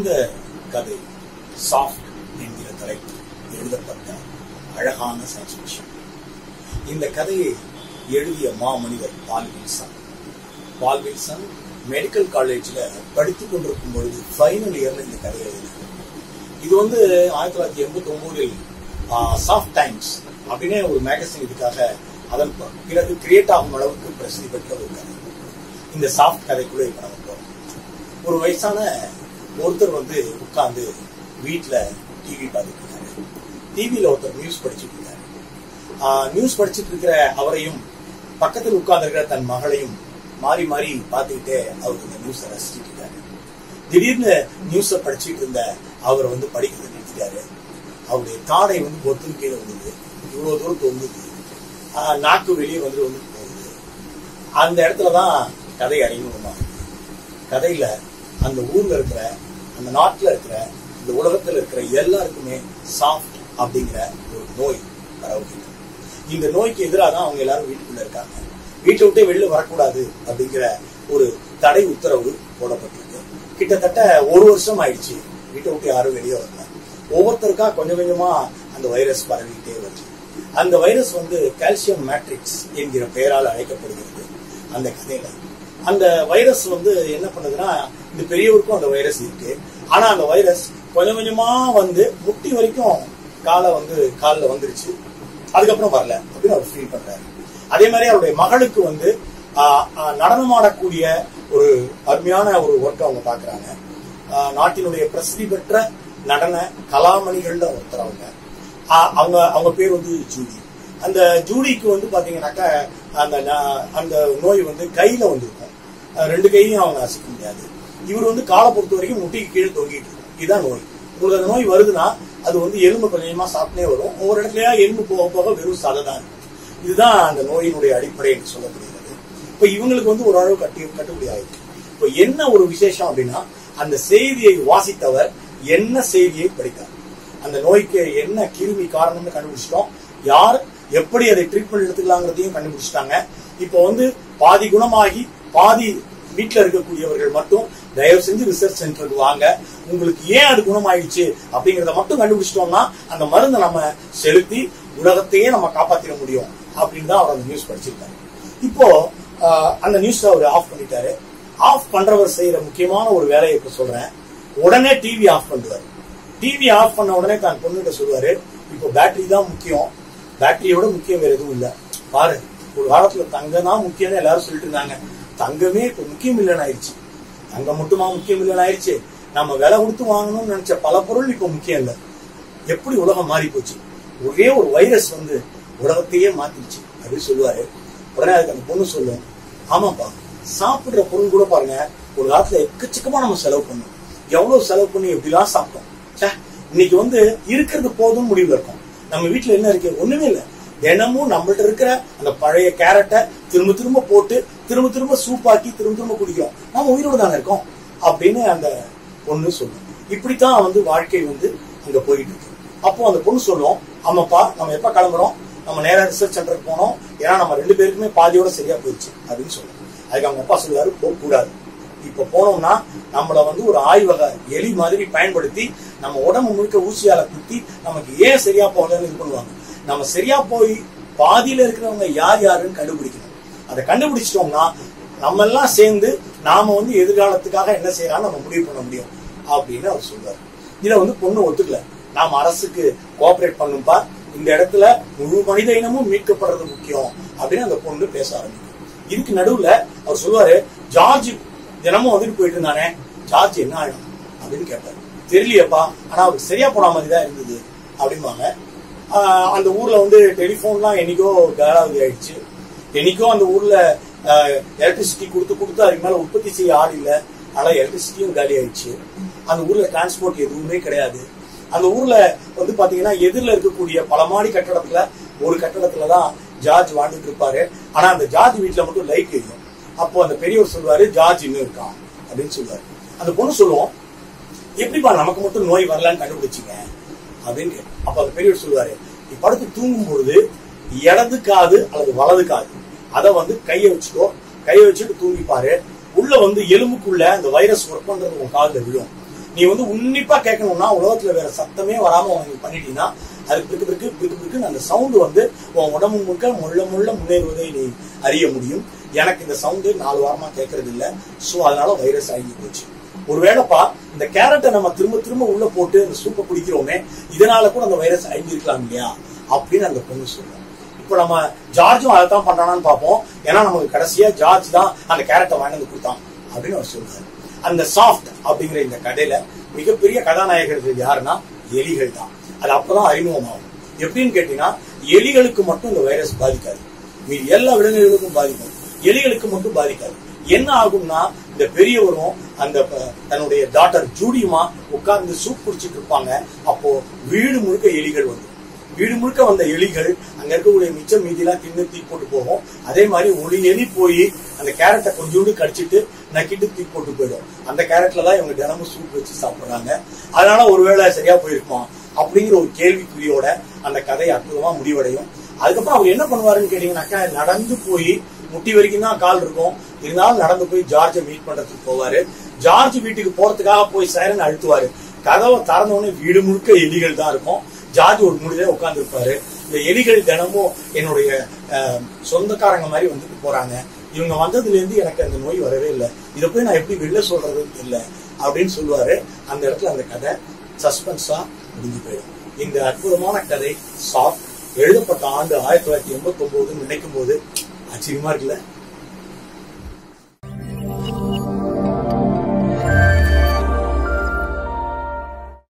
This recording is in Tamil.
இந்த கதை சாஃப்ட் என்கிற தலைப்பு எழுதப்பட்ட அழகான சயின்ஸ் ஃபிக்ஷன் இந்த கதையை எழுதிய மாமனிதர் Paul Wilson Paul Wilson medical காலேஜ்ல படித்துக் கொண்டிருக்கும் பொழுது ஃபைனல் இயர்ல இந்த கதையை எழுதினார் இது வந்து ஆயிரத்தி தொள்ளாயிரத்தி எண்பத்தி ஒன்பதில் சாஃப்ட் டைம்ஸ் அப்படின்னே ஒரு மேகசின் இதுக்காக அதன் பிறகு கிரியேட் ஆகும் அளவுக்கு பிரசித்தி பெற்ற ஒரு கதை இந்த சாஃப்ட் கதைக்குள்ள இப்ப நம்ம போறோம் ஒரு வயசான ஒருத்தர் வந்து உட்கார்ந்து வீட்டுல டிவி பார்த்துட்டு இருக்காரு டிவியில ஒருத்தர் நியூஸ் படிச்சுட்டு இருக்காரு நியூஸ் படிச்சுட்டு இருக்கிற அவரையும் பக்கத்தில் உட்கார்ந்து தன் மகளையும் மாறி மாறி பார்த்துக்கிட்டே அவர் இந்த நியூஸை ரசிச்சுட்டு இருக்காரு திடீர்னு நியூஸை படிச்சுட்டு இருந்த அவர் வந்து படிக்கிறத நிறுத்திட்டாரு அவருடைய தாடை வந்து பொத்துன்னு கீழே வந்தது இவ்வளவு தூரம் தொங்குது ஆஹ் நாக்கு வெளியே வந்து வந்து போகுது அந்த இடத்துலதான் கதை அறிமுகமாகுது கதையில அந்த ஊர்ல இருக்கிற அந்த நாட்டுல இருக்கிற இந்த உலகத்துல இருக்கிற எல்லாருக்குமே சாஃப்ட் அப்படிங்கிற ஒரு நோய் பரவுகிறது இந்த நோய்க்கு எதிராக தான் அவங்க எல்லாரும் வீட்டுக்குள்ள இருக்காங்க வீட்டை விட்டே வெளில வரக்கூடாது அப்படிங்கிற ஒரு தடை உத்தரவு போடப்பட்டிருக்கு கிட்டத்தட்ட ஒரு வருஷம் ஆயிடுச்சு வீட்டை விட்டு யாரும் வெளியே வரல ஒவ்வொருத்தருக்கா கொஞ்சம் கொஞ்சமா அந்த வைரஸ் பரவிக்கிட்டே வருது அந்த வைரஸ் வந்து கால்சியம் மேட்ரிக்ஸ் என்கிற பெயரால் அழைக்கப்படுகிறது அந்த கதையில அந்த வைரஸ் வந்து என்ன பண்ணுதுன்னா இந்த பெரியவருக்கும் அந்த வைரஸ் இருக்கு ஆனா அந்த வைரஸ் கொஞ்சம் கொஞ்சமா வந்து முட்டி வரைக்கும் காலை வந்து காலில் வந்துருச்சு அதுக்கப்புறம் வரல அப்படின்னு அவர் ஃபீல் பண்றாரு அதே மாதிரி அவருடைய மகளுக்கு வந்து நடனமாடக்கூடிய ஒரு அருமையான ஒரு ஒர்க் அவங்க பாக்குறாங்க நாட்டினுடைய பிரசித்தி பெற்ற நடன கலாமணிகள்ல ஒருத்தர் அவங்க அவங்க அவங்க பேர் வந்து ஜூடி அந்த ஜூடிக்கு வந்து பாத்தீங்கன்னாக்கா அந்த அந்த நோய் வந்து கையில வந்திருக்கும் ரெண்டு கையும் அவங்க அசைக்க முடியாது இவர் வந்து காலை பொறுத்த வரைக்கும் முட்டிக்கு கீழே தொங்கிட்டு இருக்கும் இதுதான் நோய் உங்களுக்கு அந்த நோய் வருதுன்னா அது வந்து எலும்பு கொஞ்சமா சாப்பிட்டே வரும் ஒவ்வொரு இடத்துலயா எலும்பு போக போக வெறும் சதை தான் இருக்கும் இதுதான் அந்த நோயினுடைய அடிப்படை என்று சொல்லப்படுகிறது இப்ப இவங்களுக்கு வந்து ஓரளவு கட்டி கட்டுப்படி ஆயிருக்கு இப்ப என்ன ஒரு விசேஷம் அப்படின்னா அந்த செய்தியை வாசித்தவர் என்ன செய்தியை படித்தார் அந்த நோய்க்கு என்ன கிருமி காரணம்னு கண்டுபிடிச்சிட்டோம் யார் எப்படி அதை ட்ரீட்மெண்ட் எடுத்துக்கலாங்கிறதையும் கண்டுபிடிச்சிட்டாங்க இப்போ வந்து பாதி குணமாகி பாதி வீட்டுல இருக்கக்கூடியவர்கள் மட்டும் தயவு செஞ்சு ரிசர்ச் சென்டருக்கு வாங்க உங்களுக்கு ஏன் அது குணமாயிடுச்சு அப்படிங்கறத மட்டும் கண்டுபிடிச்சிட்டோம்னா அந்த மருந்தை நம்ம செலுத்தி உலகத்தையே நம்ம காப்பாத்திட முடியும் அப்படின்னு தான் அவர் அந்த நியூஸ் படிச்சிருக்காரு இப்போ அந்த நியூஸ் அவர் ஆஃப் பண்ணிட்டாரு ஆஃப் பண்றவர் செய்யற முக்கியமான ஒரு வேலையை இப்ப சொல்றேன் உடனே டிவி ஆஃப் பண்ணுவார் டிவி ஆஃப் பண்ண உடனே தான் பொண்ணுகிட்ட சொல்லுவாரு இப்போ பேட்டரி தான் முக்கியம் பேட்டரியோட முக்கியம் வேற எதுவும் இல்ல பாரு ஒரு காலத்துல தங்கம் தான் முக்கியம்னு எல்லாரும் சொல்லிட்டு இருந்தாங்க தங்கமே இப்ப முக்கியம் இல்லைன்னு ஆயிடுச்சு தங்கம் மட்டுமா முக்கியம் இல்லைன்னு ஆயிடுச்சு நம்ம விலை கொடுத்து வாங்கணும்னு நினைச்ச பல பொருள் இப்ப முக்கியம் இல்லை எப்படி உலகம் மாறி போச்சு ஒரே ஒரு வைரஸ் வந்து உலகத்தையே மாத்திடுச்சு அப்படின்னு சொல்லுவாரு உடனே அதுக்கு அந்த பொண்ணு சொல்லும் ஆமாப்பா சாப்பிடுற பொருள் கூட பாருங்க ஒரு காலத்துல எக்கச்சக்கமா நம்ம செலவு பண்ணோம் எவ்வளவு செலவு பண்ணி எப்படிலாம் சாப்பிட்டோம் இன்னைக்கு வந்து இருக்கிறது போதும் முடிவுல இருக்கும் நம்ம வீட்டுல என்ன இருக்கு ஒண்ணுமே இல்லை தினமும் நம்மள்ட்ட இருக்கிற அந்த பழைய கேரட்டை திரும்ப திரும்ப போட்டு திரும்ப திரும்ப சூப்பாக்கி திரும்ப திரும்ப குடிக்கிறோம் நம்ம உயிரோடு தானே இருக்கோம் அப்படின்னு அந்த பொண்ணு சொல்லும் இப்படித்தான் வந்து வாழ்க்கை வந்து அங்க போயிட்டு இருக்கு அப்போ அந்த பொண்ணு சொல்லும் ஆமாப்பா நம்ம எப்ப கிளம்புறோம் நம்ம நேரா ரிசர்ச் சென்டருக்கு போனோம் ஏன்னா நம்ம ரெண்டு பேருக்குமே பாதியோட சரியா போயிடுச்சு அப்படின்னு சொல்லுவோம் அதுக்கு அவங்க அப்பா சொல்லுவாரு போக கூடாது இப்ப போனோம்னா நம்மள வந்து ஒரு ஆய்வக எலி மாதிரி பயன்படுத்தி நம்ம உடம்பு முழுக்க ஊசியால குத்தி நமக்கு ஏன் சரியா போகலன்னு இது பண்ணுவாங்க நம்ம சரியா போய் பாதியில இருக்கிறவங்க யார் யாருன்னு கண்டுபிடிக்கணும் அதை கண்டுபிடிச்சிட்டோம்னா நம்ம எல்லாம் சேர்ந்து நாம வந்து எதிர்காலத்துக்காக என்ன செய்யலாம் நம்ம முடிவு பண்ண முடியும் அப்படின்னு அவர் சொல்றாரு இதை வந்து பொண்ணு ஒத்துக்கல நாம அரசுக்கு கோஆபரேட் பண்ணும்பா இந்த இடத்துல முழு மனித இனமும் மீட்கப்படுறது முக்கியம் அப்படின்னு அந்த பொண்ணு பேச ஆரம்பிக்கும் இதுக்கு நடுவுல அவர் சொல்லுவாரு ஜார்ஜ் தினமும் வந்துட்டு போயிட்டு இருந்தானே ஜார்ஜ் என்ன ஆயிடும் அப்படின்னு கேட்பாரு தெரியலையப்பா ஆனா அவருக்கு சரியா போன மாதிரி தான் இருந்தது அப்படிம்பாங்க அந்த ஊர்ல வந்து டெலிபோன்லாம் என்னைக்கோ காலாவதி ஆயிடுச்சு என்னைக்கோ அந்த ஊர்ல எலக்ட்ரிசிட்டி கொடுத்து கொடுத்து அதுக்கு மேல உற்பத்தி செய்ய ஆள் இல்ல ஆனா எலக்ட்ரிசிட்டியும் காலி ஆயிடுச்சு அந்த ஊர்ல டிரான்ஸ்போர்ட் எதுவுமே கிடையாது அந்த ஊர்ல வந்து பாத்தீங்கன்னா எதிரில் இருக்கக்கூடிய பல மாடி கட்டடத்துல ஒரு கட்டடத்துலதான் ஜார்ஜ் வாழ்ந்துட்டு இருப்பாரு ஆனா அந்த ஜார்ஜ் வீட்டுல மட்டும் லைட் எரியும் அப்போ அந்த பெரியவர் சொல்லுவாரு ஜார்ஜ் இன்னும் இருக்கான் அப்படின்னு சொல்லுவாரு அந்த பொண்ணு சொல்லுவோம் எப்படிப்பா நமக்கு மட்டும் நோய் வரலான்னு கண்டுபிடிச்சிங்க அப்படின்னு அப்ப அந்த பெரியவர் சொல்லுவாரு நீ படுத்து தூங்கும் பொழுது இடது காது அல்லது வலது காது அதை வந்து கையை வச்சுக்கோ கையை வச்சுட்டு தூங்கிப்பாரு உள்ள வந்து எலும்புக்குள்ள அந்த வைரஸ் ஒர்க் பண்றது உன் காதுல விழும் நீ வந்து உன்னிப்பா கேட்கணும்னா உலகத்துல வேற சத்தமே வராம உனக்கு பண்ணிட்டீங்கன்னா அது பிற்கு பிற்கு பிற்கு பிற்கு அந்த சவுண்டு வந்து உன் உடம்பு முழுக்க முள்ள முள்ள முன்னேறுவதை நீ அறிய முடியும் எனக்கு இந்த சவுண்டு நாலு வாரமா கேட்கறது இல்ல சோ அதனால வைரஸ் ஆகி போச்சு ஒருவேளைப்பா இந்த கேரட்டை நம்ம திரும்ப திரும்ப உள்ள போட்டு அந்த சூப்பை குடிக்கிறோமே இதனால கூட அந்த வைரஸ் அழிஞ்சிருக்கலாம் இல்லையா அப்படின்னு அந்த பொண்ணு சொல்றோம் இப்போ நம்ம ஜார்ஜும் அதை தான் பண்றானான்னு பார்ப்போம் ஏன்னா நமக்கு கடைசியா ஜார்ஜ் தான் அந்த கேரட்டை வாங்கி வந்து கொடுத்தான் அப்படின்னு அவர் சொல்றாரு அந்த சாஃப்ட் அப்படிங்கிற இந்த கதையில மிகப்பெரிய கதாநாயகர்கள் யாருன்னா எலிகள் தான் அது அப்பதான் அறிமுகமாகும் எப்படின்னு கேட்டீங்கன்னா எலிகளுக்கு மட்டும் இந்த வைரஸ் பாதிக்காது மீதி எல்லா விலங்குகளுக்கும் பாதிக்கும் எலிகளுக்கு மட்டும் பாதிக்காது என்ன ஆகும்னா இந்த பெரியவரும் அந்த ப- தன்னுடைய டாட்டர் ஜூடியுமா உட்கார்ந்து சூப் குடிச்சிட்டு இருப்பாங்க அப்போ வீடு முழுக்க எலிகள் வந்து வீடு முழுக்க வந்த எலிகள் அங்க இருக்கக்கூடிய மிச்சம் மீதிலாம் தின்னு தீ போட்டு போகும் அதே மாதிரி ஒரு எலி போய் அந்த கேரட்டை கொஞ்சோண்டு கடிச்சிட்டு நக்கிட்டு தீ போட்டு போயிடும் அந்த கேரட்ல தான் இவங்க தினமும் சூப் வச்சு சாப்பிடுறாங்க அதனால ஒருவேளை சரியா போயிருக்குமா அப்படிங்கிற ஒரு கேள்விக்குறியோட அந்த கதை அற்புதமா முடிவடையும் அதுக்கப்புறம் அவர் என்ன பண்ணுவாருன்னு கேட்டீங்கன்னாக்கா நடந்து போய் முட்டி வரைக்கும் தான் கால் இருக்கும் இருந்தாலும் நடந்து போய் ஜார்ஜை மீட் பண்றதுக்கு போவாரு ஜார்ஜ் வீட்டுக்கு போறதுக்காக போய் சைரன் அழுத்துவாரு கதவை திறந்த உடனே வீடு முழுக்க எலிகள் தான் இருக்கும் ஜார்ஜ் ஒரு முடியல உட்கார்ந்து இருப்பாரு இந்த எலிகள் தினமும் என்னுடைய அஹ், சொந்தக்காரங்க மாதிரி வந்துட்டு போறாங்க இவங்க வந்ததுல இருந்து எனக்கு அந்த நோய் வரவே இல்லை இதை போய் நான் எப்படி வெளில சொல்றதுன்னு தெரியல அப்படின்னு சொல்லுவாரு அந்த இடத்துல அந்த கதை சஸ்பென்ஸா முடிஞ்சு போயிடும் இந்த அற்புதமான கதை சாஃப்ட் எழுதப்பட்ட ஆண்டு ஆயிரத்தி தொள்ளாயிரத்தி எண்பத்தி ஒன்பதுன்னு நினைக்கும் போது ஆச்சரியமா இருக்குல்ல